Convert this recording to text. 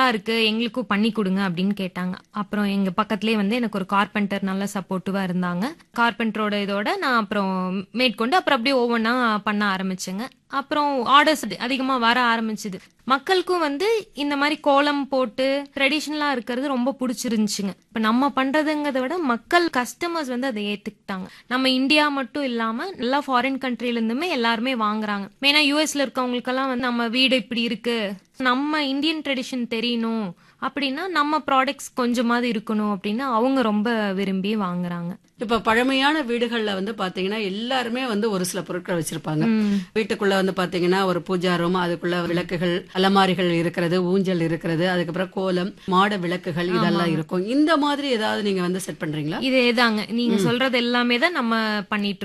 இருக்கு எங்களுக்கும் பண்ணி கொடுங்க அப்படின்னு கேட்டாங்க அப்புறம் எங்க பக்கத்துலயே வந்து எனக்கு ஒரு கார்பெண்டர் நல்ல சப்போர்ட்டிவா இருந்தாங்க கார்பெண்டரோட இதோட நான் அப்புறம் மேற்கொண்டு அப்புறம் அப்படியே ஒவ்வொன்றா பண்ண ஆரம்பிச்சேங்க அப்புறம் ஆர்டர்ஸ் அதிகமா வர ஆரம்பிச்சுது மக்களுக்கும் வந்து இந்த மாதிரி கோலம் போட்டு ட்ரெடிஷ்னலா இருக்கிறது ரொம்ப பிடிச்சிருந்துச்சுங்க இப்ப நம்ம பண்றதுங்கிறத விட மக்கள் கஸ்டமர்ஸ் வந்து அதை ஏத்துக்கிட்டாங்க நம்ம இந்தியா மட்டும் இல்லாம எல்லா ஃபாரின் கண்ட்ரில இருந்துமே எல்லாருமே வாங்குறாங்க மெயினா யூஎஸ்ல இருக்கவங்களுக்கெல்லாம் வந்து நம்ம வீடு இப்படி இருக்கு நம்ம இந்தியன் ட்ரெடிஷன் தெரியணும் அப்படின்னா நம்ம ப்ராடக்ட்ஸ் கொஞ்சமாவது இருக்கணும் அப்படின்னு அவங்க ரொம்ப விரும்பி வாங்குறாங்க இப்ப பழமையான வீடுகள்ல வந்து பாத்தீங்கன்னா எல்லாருமே வந்து ஒரு சில பொருட்கள் வச்சிருப்பாங்க ம். வீட்டுக்குள்ள வந்து பாத்தீங்கன்னா ஒரு பூஜா ரூம் அதுக்குள்ள விளக்குகள் அலமாரிகள் இருக்கிறது ஊஞ்சல் இருக்கிறது அதுக்கப்புறம் கோலம் மாட விளக்குகள் இதெல்லாம் இருக்கும் இந்த மாதிரி ஏதாவது நீங்க வந்து செட் பண்றீங்களா இதேதாங்க நீங்க சொல்றது எல்லாமே தான் நம்ம பண்ணிட்டு